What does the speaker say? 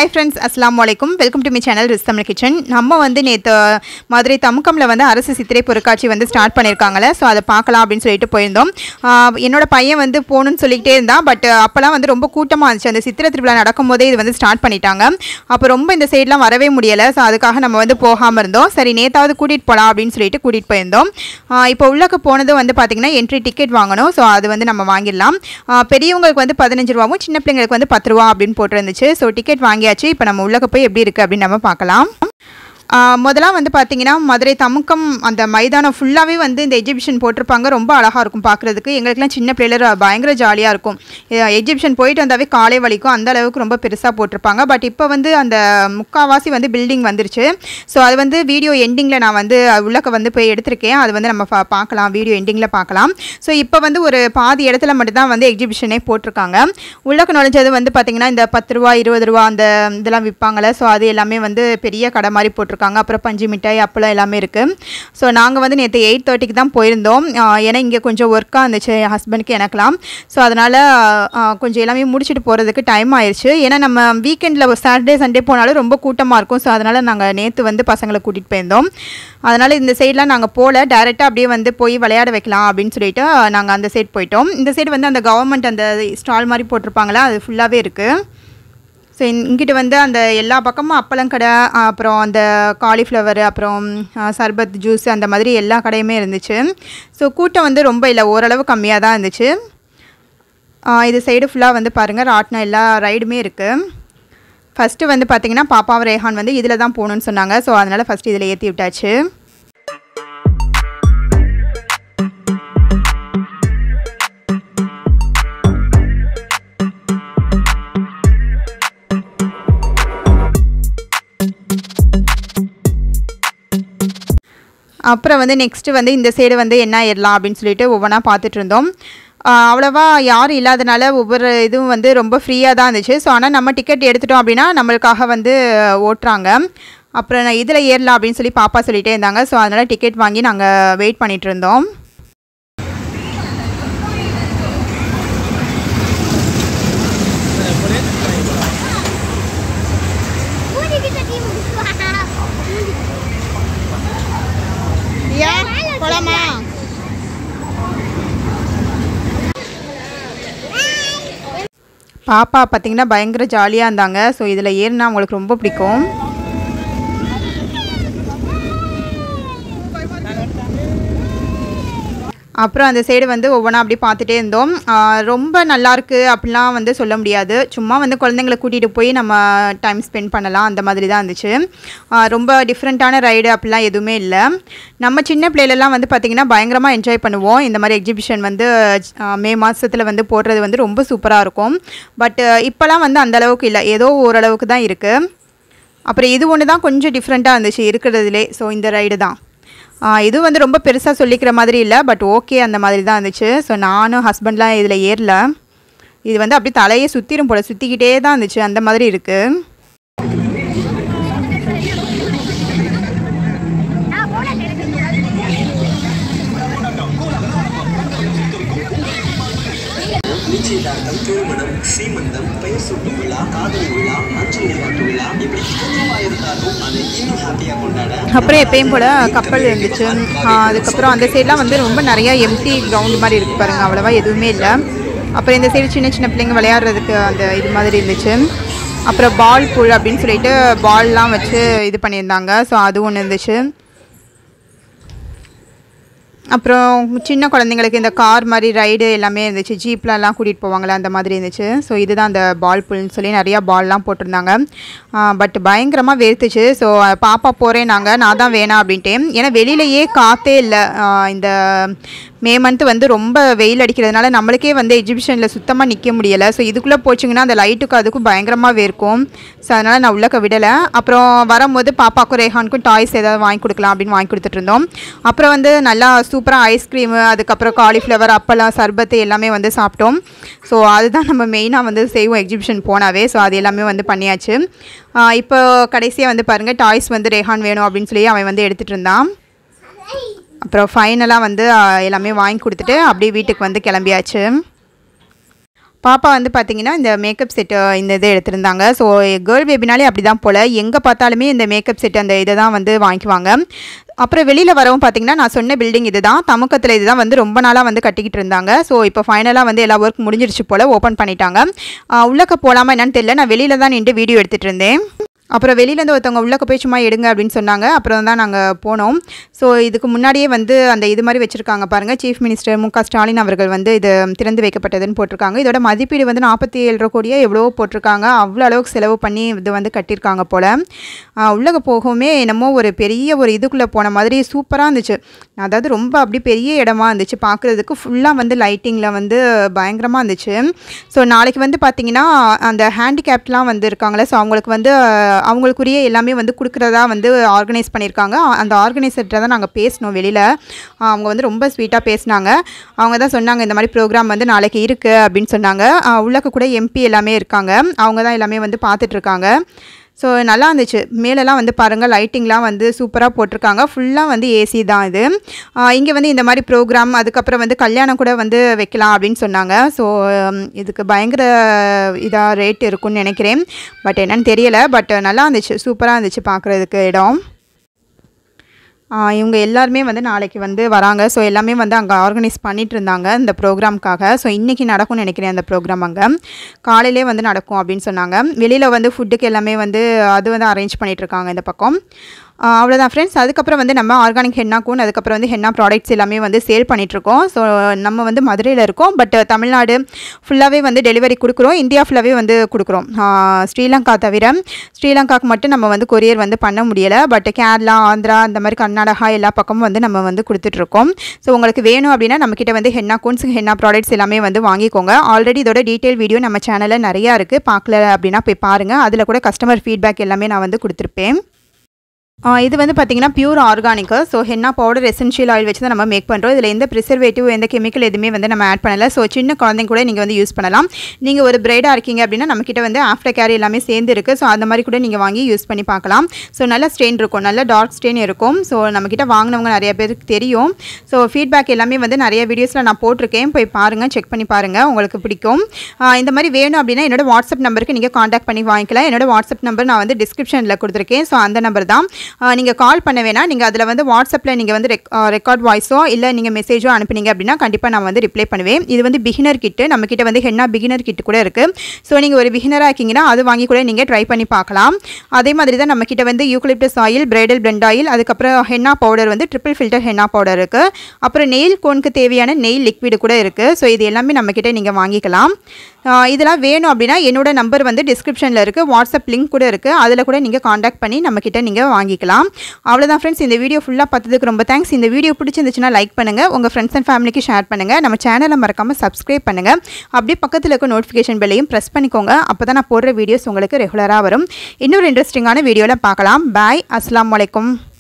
Hi friends அஸ்லாம் வலைக்கும் welcome to me channel ரிஸ் தமிழ் கிச்சன் நம்ம வந்து நேற்று மதுரை தமுக்கமில் வந்து அரசு சித்திரை பொருட்காட்சி வந்து ஸ்டார்ட் பண்ணியிருக்காங்களே ஸோ அதை பார்க்கலாம் அப்படின்னு சொல்லிட்டு போயிருந்தோம் ஆஹ் என்னோட பையன் வந்து போகணும்னு சொல்லிக்கிட்டே இருந்தான் பட் அப்போல்லாம் வந்து ரொம்ப கூட்டமாக இருந்துச்சு அந்த சித்திரை திருவிழா நடக்கும்போதே இது வந்து ஸ்டார்ட் பண்ணிட்டாங்க அப்போ ரொம்ப இந்த சைட்லாம் வரவே முடியலை ஸோ அதுக்காக நம்ம வந்து போகாமல் இருந்தோம் சரி நேத்தாவது கூட்டிகிட்டு போகலாம் அப்படின்னு சொல்லிட்டு கூட்டிகிட்டு போயிருந்தோம் ஆஹ் இப்போ உள்ளக்க போனது வந்து பார்த்திங்கன்னா என்ட்ரி டிக்கெட் வாங்கணும் ஸோ அது வந்து நம்ம வாங்கிடலாம் ஆஹ் பெரியவங்களுக்கு வந்து பதினஞ்சு ரூபாவும் சின்ன பிள்ளைங்களுக்கு வந்து பத்து ரூபா அப்படின்னு போட்டிருந்துச்சு ஸோ டிக்கெட் வாங்கியாச்சு இப்போ நம்ம உள்ளக்க போய் எப்படி இருக்குது அப்படின்னு நம்ம பார்க்கலாம் ஆஹ் முதலாம் வந்து பார்த்தீங்கன்னா மதுரை தமுக்கம் அந்த மைதானம் ஃபுல்லாகவே வந்து இந்த எக்ஸிபிஷன் போட்டிருப்பாங்க ரொம்ப அழகாக இருக்கும் பார்க்குறதுக்கு எங்களுக்குலாம் சின்ன பிள்ளைல பயங்கர ஜாலியாக இருக்கும் எக்ஸிபிஷன் போயிட்டு வந்தாவே காலை வலிக்கும் அந்த அளவுக்கு ரொம்ப பெருசாக போட்டிருப்பாங்க பட் இப்போ வந்து அந்த முக்காவாசி வந்து பில்டிங் வந்துருச்சு ஸோ அது வந்து வீடியோ எண்டிங்கில் நான் வந்து உள்ளக்க வந்து போய் எடுத்திருக்கேன் அது வந்து நம்ம பா- பார்க்கலாம் வீடியோ எண்டிங்கில் பார்க்கலாம் ஸோ இப்போ வந்து ஒரு பாதி இடத்துல மட்டும்தான் வந்து எக்ஸிபிஷனே போட்டிருக்காங்க உள்ளக்க நுழைஞ்சது வந்து பார்த்திங்கன்னா இந்த பத்து ரூபா இருபது ரூபா அந்த இதெல்லாம் விற்பாங்கள்ல ஸோ அது எல்லாமே வந்து பெரிய கடை மாதிரி போட்டிருக்காங்க அப்புறம் பஞ்சு மிட்டாய் அப்பளம் எல்லாமே இருக்குது ஸோ நாங்கள் வந்து நேற்று எயிட் தேர்ட்டிக்கு தான் போயிருந்தோம் ஆஹ் ஏன்னா இங்கே கொஞ்சம் ஒர்க்காக இருந்துச்சு என் ஹஸ்பண்டுக்கு எனக்கெலாம் ஸோ அதனால் கொஞ்சம் எல்லாமே முடிச்சுட்டு போகிறதுக்கு டைம் ஆயிடுச்சு ஏன்னா நம்ம வீக்கெண்டில் சாட்டர்டே சண்டே போனாலும் ரொம்ப கூட்டமாக இருக்கும் ஸோ அதனால் நாங்கள் நேற்று வந்து பசங்களை கூட்டிகிட்டு போயிருந்தோம் அதனால் இந்த சைட்லாம் நாங்கள் போகல டேரெக்டாக அப்படியே வந்து போய் விளையாட வைக்கலாம் அப்படின்னு சொல்லிட்டு நாங்கள் அந்த சைடு போயிட்டோம் இந்த சைடு வந்து அந்த கவர்மெண்ட் அந்த ஸ்டால் மாதிரி போட்டிருப்பாங்களா அது ஃபுல்லாகவே இருக்குது ஸோ இங்கிட்டு வந்து அந்த எல்லா பக்கமும் அப்பளங்கடை அப்புறம் அந்த காலிஃப்ளவர் அப்புறம் ஆ, சர்பத் ஜூஸ் அந்த மாதிரி எல்லா கடையுமே இருந்துச்சு ஸோ கூட்டம் வந்து ரொம்ப இல்லை ஓரளவு கம்மியாக தான் இருந்துச்சு ஆ, இது சைடு ஃபுல்லாக வந்து பாருங்கள் ராட்டினம் எல்லா ரைடுமே இருக்குது ஃபஸ்ட்டு வந்து பார்த்திங்கன்னா பாப்பாவும் ரேஹான் வந்து இதில் தான் போகணுன்னு சொன்னாங்க ஸோ அதனால் ஃபஸ்ட்டு இதில் ஏற்றி விட்டாச்சு அப்புறம் வந்து நெக்ஸ்ட்டு வந்து இந்த சைடு வந்து என்ன ஏறலாம் அப்படின்னு சொல்லிட்டு ஒவ்வொன்றா பார்த்துட்டு இருந்தோம் ஆஹ் அவ்வளவா யாரும் இல்லாதனால ஒவ்வொரு இதுவும் வந்து ரொம்ப ஃப்ரீயாக தான் இருந்துச்சு ஸோ ஆனால் நம்ம டிக்கெட் எடுத்துட்டோம் அப்படின்னா நம்மளுக்காக வந்து ஓட்டுறாங்க அப்புறம் நான் இதில் ஏறலாம் அப்படின்னு சொல்லி பாப்பா சொல்லிட்டே இருந்தாங்க ஸோ அதனால் டிக்கெட் வாங்கி நாங்கள் வெயிட் பண்ணிட்டு இருந்தோம் Udah kita timu. போலாமா பாப்பா பார்த்தீங்கன்னா பயங்கர ஜாலியாக இருந்தாங்க ஸோ இதில் ஏறினா அவங்களுக்கு ரொம்ப பிடிக்கும் அப்புறம் அந்த சைடு வந்து ஒவ்வொன்றா அப்படி பார்த்துட்டே இருந்தோம் ஆஹ் ரொம்ப நல்லா இருக்கு அப்படிலாம் வந்து சொல்ல முடியாது சும்மா வந்து குழந்தைங்களை கூட்டிகிட்டு போய் நம்ம டைம் ஸ்பெண்ட் பண்ணலாம் அந்த மாதிரி தான் இருந்துச்சு ஆஹ் ரொம்ப டிஃப்ரெண்ட்டான ரைடு அப்படிலாம் எதுவுமே இல்லை நம்ம சின்ன பிள்ளைலலாம் வந்து பார்த்திங்கன்னா பயங்கரமாக என்ஜாய் பண்ணுவோம் இந்த மாதிரி எக்ஸிபிஷன் வந்து ஆஹ் மே மாதத்தில் வந்து போடுறது வந்து ரொம்ப சூப்பராக இருக்கும் பட் இப்போலாம் வந்து அந்த அளவுக்கு இல்லை ஏதோ ஓரளவுக்கு தான் இருக்குது அப்புறம் இது ஒன்று தான் கொஞ்சம் டிஃப்ரெண்ட்டாக இருந்துச்சு இருக்கிறதுலே ஸோ இந்த ரைடு தான் ஆ, இது வந்து ரொம்ப பெருசாக சொல்லிக்கிற மாதிரி இல்லை பட் ஓகே அந்த மாதிரி தான் இருந்துச்சு ஸோ நானும் ஹஸ்பண்ட்லாம் இதில் ஏறல இது வந்து அப்படியே தலையை சுற்றிரும் போல் சுற்றிக்கிட்டே தான் இருந்துச்சு அந்த மாதிரி இருக்குது நிச்சயதார்த்தம் திருமணம் சீமந்தம் பெயர் சூட்டும் விழா காதல் விழா மஞ்சள் நீராட்டு விழா இப்படி எதுவா இருந்தாலும் அதை இன்னும் ஹாப்பியா கொண்டாட அப்புறம் எப்பயும் போல் கப்பல் இருந்துச்சு ஆ, அதுக்கப்புறம் அந்த சைட்லாம் வந்து ரொம்ப நிறையா எம்டி கிரவுண்ட் மாதிரி இருக்குது பாருங்கள் அவ்வளோவா எதுவுமே இல்லை அப்புறம் இந்த சைடு சின்ன சின்ன பிள்ளைங்க விளையாடுறதுக்கு அந்த இது மாதிரி இருந்துச்சு அப்புறம் பால் புல் அப்படின்னு சொல்லிட்டு பால்லாம் வச்சு இது பண்ணியிருந்தாங்க ஸோ அது ஒன்று இருந்துச்சு அப்புறம் சின்ன குழந்தைங்களுக்கு இந்த கார் மாதிரி ரைடு எல்லாமே இருந்துச்சு ஜீப்லலாம் கூட்டிகிட்டு போவாங்களே அந்த மாதிரி இருந்துச்சு ஸோ இதுதான் அந்த பால் புல்னு சொல்லி நிறையா பால்லாம் போட்டிருந்தாங்க பட் பயங்கரமாக வேர்த்துச்சு ஸோ பாப்பா போகிறேன் நாங்கள் நான் தான் வேணாம் அப்படின்ட்டு ஏன்னா வெளியிலயே காற்றே இல்லை இந்த மே மந்த் வந்து ரொம்ப வெயில் அடிக்கிறதுனால நம்மளுக்கே வந்து எக்ஸிபிஷனில் சுத்தமாக நிற்க முடியலை ஸோ இதுக்குள்ளே போச்சுங்கன்னா அந்த லைட்டுக்கு அதுக்கும் பயங்கரமாக வேர்க்கும் ஸோ அதனால் நான் உள்ளக்க விடலை அப்புறம் வரும்போது பாப்பாக்கும் ரேஹானுக்கும் டாய்ஸ் ஏதாவது வாங்கி கொடுக்கலாம் அப்படின்னு வாங்கி கொடுத்துட்டு இருந்தோம் அப்புறம் வந்து நல்லா சூப்பராக ஐஸ்கிரீமு அதுக்கப்புறம் காலிஃப்ளவர் அப்பளம் சர்பத்து எல்லாமே வந்து சாப்பிட்டோம் ஸோ அதுதான் நம்ம மெயினாக வந்து செய்வோம் எக்ஸிபிஷன் போனாவே ஸோ அது எல்லாமே வந்து பண்ணியாச்சு ஆஹ் இப்போ கடைசியாக வந்து பாருங்கள் டாய்ஸ் வந்து ரேஹான் வேணும் அப்படின்னு சொல்லி அவன் வந்து எடுத்துகிட்டு இருந்தான் அப்புறம் ஃபைனலாக வந்து ஆஹ் எல்லாமே வாங்கி கொடுத்துட்டு அப்படியே வீட்டுக்கு வந்து கிளம்பியாச்சு பாப்பா வந்து பார்த்தீங்கன்னா இந்த மேக்கப் செட்டு இந்த இது எடுத்திருந்தாங்க ஸோ கேர்ள் பேபினாலே அப்படி தான் போல் எங்கே பார்த்தாலுமே இந்த மேக்கப் செட் அந்த இதை தான் வந்து வாங்கிக்குவாங்க அப்புறம் வெளியில் வரவும் பார்த்தீங்கன்னா நான் சொன்ன பில்டிங் இது தான் தமுக்கத்தில் இதுதான் வந்து ரொம்ப நாளாக வந்து கட்டிக்கிட்டு இருந்தாங்க ஸோ இப்போ ஃபைனலாக வந்து எல்லா ஒர்க் முடிஞ்சிருச்சு போல் ஓப்பன் பண்ணிட்டாங்க ஆஹ் உள்ளக்க போகலாமா என்னன்னு தெரியல நான் வெளியில் தான் நின்று வீடியோ எடுத்துகிட்டு இருந்தேன் அப்புறம் வெளியிலேருந்து ஒருத்தவங்க உள்ளக்க போய் சும்மா எடுங்க அப்படின்னு சொன்னாங்க அப்புறம் தான் நாங்கள் போனோம் ஸோ இதுக்கு முன்னாடியே வந்து அந்த இது மாதிரி வச்சுருக்காங்க பாருங்கள் சீஃப் மினிஸ்டர் மு க ஸ்டாலின் அவர்கள் வந்து இது திறந்து வைக்கப்பட்டதுன்னு போட்டிருக்காங்க இதோட மதிப்பீடு வந்து நாற்பத்தி ஏழரை கோடியே எவ்வளோ போட்டிருக்காங்க அவ்வளோ அளவுக்கு செலவு பண்ணி இது வந்து கட்டியிருக்காங்க போல் உள்ளக போகவுமே என்னமோ ஒரு பெரிய ஒரு இதுக்குள்ளே போன மாதிரி சூப்பராக இருந்துச்சு அதாவது ரொம்ப அப்படி பெரிய இடமா இருந்துச்சு பார்க்குறதுக்கு ஃபுல்லாக வந்து லைட்டிங்கில் வந்து பயங்கரமாக இருந்துச்சு ஸோ நாளைக்கு வந்து பார்த்திங்கன்னா அந்த ஹேண்டிகேப்லாம் வந்து இருக்காங்களே ஸோ அவங்களுக்கு வந்து அஹ், அவங்களுக்குரிய எல்லாமே வந்து கொடுக்குறதா வந்து ஆர்கனைஸ் பண்ணியிருக்காங்க அந்த ஆர்கனைசர்கிட்ட தான் நாங்கள் பேசினோம் வெளியில் அவங்க வந்து ரொம்ப ஸ்வீட்டாக பேசினாங்க அவங்க தான் சொன்னாங்க இந்த மாதிரி ப்ரோக்ராம் வந்து நாளைக்கு இருக்குது அப்படின்னு சொன்னாங்க அஹ், உள்ளக்க கூட எம்பி எல்லாமே இருக்காங்க அவங்க தான் எல்லாமே வந்து பார்த்துட்ருக்காங்க ஸோ நல்லா இருந்துச்சு மேலெல்லாம் வந்து பாருங்கள் லைட்டிங்லாம் வந்து சூப்பராக போட்டிருக்காங்க ஃபுல்லாக வந்து ஏசி தான் இது இங்கே வந்து இந்த மாதிரி ப்ரோக்ராம் அதுக்கப்புறம் வந்து கல்யாணம் கூட வந்து வைக்கலாம் அப்படின்னு சொன்னாங்க ஸோ இதுக்கு பயங்கர இதாக ரேட் இருக்கும்னு நினைக்கிறேன் பட் என்னன்னு தெரியலை பட் நல்லா இருந்துச்சு சூப்பராக இருந்துச்சு பார்க்குறதுக்கு இடம் ஆ, இவங்க எல்லாருமே வந்து நாளைக்கு வந்து வராங்க ஸோ எல்லாமே வந்து அங்கே ஆர்கனைஸ் பண்ணிட்டு இருந்தாங்க இந்த ப்ரோக்ராம்க்காக ஸோ இன்றைக்கி நடக்கும்னு நினைக்கிறேன் அந்த ப்ரோக்ராம் அங்கே காலையிலே வந்து நடக்கும் அப்படின்னு சொன்னாங்க வெளியில் வந்து ஃபுட்டுக்கு எல்லாமே வந்து அது வந்து அரேஞ்ச் பண்ணிட்டு இருக்காங்க இந்த பக்கம் ஆ, அவ்வளோதான் ஃப்ரெண்ட்ஸ் அதுக்கப்புறம் வந்து நம்ம ஆர்கானிக் ஹென்னா கூன் அதுக்கப்புறம் வந்து ஹென்னா ப்ராடக்ட்ஸ் எல்லாமே வந்து சேல் பண்ணிகிட்ருக்கோம் ஸோ நம்ம வந்து மதுரையில் இருக்கோம் பட் தமிழ்நாடு ஃபுல்லாகவே வந்து டெலிவரி கொடுக்குறோம் இந்தியா ஃபுல்லாகவே வந்து கொடுக்குறோம் ஆ, ஸ்ரீலங்கா தவிர ஸ்ரீலங்காவுக்கு மட்டும் நம்ம வந்து கொரியர் வந்து பண்ண முடியலை பட் கேரளா ஆந்திரா அந்த மாதிரி கர்நாடகா எல்லா பக்கமும் வந்து நம்ம வந்து கொடுத்துட்ருக்கோம் ஸோ உங்களுக்கு வேணும் அப்படின்னா நம்மக்கிட்ட வந்து ஹென்னா கூன்ஸ் ஹென்னா ப்ராடக்ட்ஸ் எல்லாமே வந்து வாங்கிக்கோங்க ஆல்ரெடி இதோட டீட்டெயில் வீடியோ நம்ம சேனலில் நிறையா இருக்குது பார்க்கல அப்படின்னா போய் பாருங்கள் அதில் கூட கஸ்டமர் ஃபீட்பேக் எல்லாமே நான் வந்து கொடுத்துருப்பேன் ஆ, இது வந்து பார்த்தீங்கன்னா pure organic so henna powder essential oil வச்சு தான் நம்ம மேக் பண்ணுறோம் இதில் எந்த ப்ரிசர்வேட்டிவ் எந்த கெமிக்கல் எதுவுமே வந்து நம்ம ஆட் பண்ணலை ஸோ சின்ன குழந்தைங்க கூட நீங்கள் வந்து யூஸ் பண்ணலாம் நீங்கள் ஒரு பிரைடாக இருக்கீங்க அப்படின்னா நம்மக்கிட்ட வந்து ஆஃப்டர் கேர் எல்லாமே சேர்ந்து இருக்குது ஸோ அந்த மாதிரி கூட நீங்கள் வாங்கி யூஸ் பண்ணி பார்க்கலாம் ஸோ நல்ல ஸ்ட்ரெயின் இருக்கும் நல்ல டார்க் ஸ்ட்ரெயின் இருக்கும் ஸோ நம்மக்கிட்ட வாங்கினவங்க நிறைய பேருக்கு தெரியும் ஸோ ஃபீட்பேக் எல்லாமே வந்து நிறைய வீடியோஸில் நான் போட்டிருக்கேன் போய் பாருங்கள் செக் பண்ணி பாருங்கள் உங்களுக்கு பிடிக்கும் ஆ, இந்த மாதிரி வேணும் அப்படின்னா என்னோட வாட்ஸ்அப் நம்பருக்கு நீங்கள் காண்டாக்ட் பண்ணி வாங்கிக்கலாம் என்னோட வாட்ஸ்அப் நம்பர் நான் வந்து டிஸ்கிரிப்ஷனில் கொடுத்துருக்கேன் ஸோ அந்த நம்பர் தான் நீங்கள் கால் பண்ண வேணாம் நீங்கள் அதில் வந்து வாட்ஸ்அப்பில் நீங்கள் வந்து ரெக்கார்ட் வாய்ஸோ இல்லை நீங்கள் மெசேஜோ அனுப்புனீங்க அப்படின்னா கண்டிப்பாக நான் வந்து ரிப்ளை பண்ணுவேன் இது வந்து பிகினர் கிட்டு நம்மக்கிட்ட வந்து ஹென்னா பிகினர் கிட் கூட இருக்குது ஸோ நீங்கள் ஒரு பிகினராக இருக்கீங்கன்னா அது வாங்கி கூட நீங்கள் ட்ரை பண்ணி பார்க்கலாம் அதே மாதிரி தான் நம்மக்கிட்ட வந்து eucalyptus oil bridal blend oil அதுக்கப்புறம் ஹென்னா பவுடர் வந்து ட்ரிபிள் ஃபில்டர் ஹென்னா பவுடர் இருக்குது அப்புறம் நெயில் கோனுக்கு தேவையான நெயில் லிக்விடு கூட இருக்குது ஸோ இது எல்லாமே நம்மக்கிட்ட நீங்கள் வாங்கிக்கலாம் ஆஹ் இதெல்லாம் வேணும் அப்படின்னா என்னோட நம்பர் வந்து டிஸ்கிரிப்ஷனில் இருக்குது வாட்ஸ்அப் லிங்க் கூட இருக்குது அதில் கூட நீங்கள் காண்டாக்ட் பண்ணி நம்மக்கிட்ட நீங்கள் வாங்கிக்கலாம் அவ்வளோதான் ஃப்ரெண்ட்ஸ் இந்த வீடியோ ஃபுல்லாக பார்த்ததுக்கு ரொம்ப தேங்க்ஸ் இந்த வீடியோ பிடிச்சிருந்துச்சுன்னா லைக் பண்ணுங்கள் உங்கள் ஃப்ரெண்ட்ஸ் அண்ட் ஃபேமிலிக்கு ஷேர் பண்ணுங்கள் நம்ம சேனலை மறக்காமல் சப்ஸ்கிரைப் பண்ணுங்கள் அப்படியே பக்கத்தில் இருக்க நோட்டிஃபிகேஷன் பெல்லையும் ப்ரெஸ் பண்ணிக்கோங்க அப்போ தான் நான் போடுற வீடியோஸ் உங்களுக்கு ரெகுலராக வரும் இன்னொரு இன்ட்ரெஸ்டிங்கான வீடியோவில் பார்க்கலாம் பாய் அஸ்ஸலாமு அலைக்கும்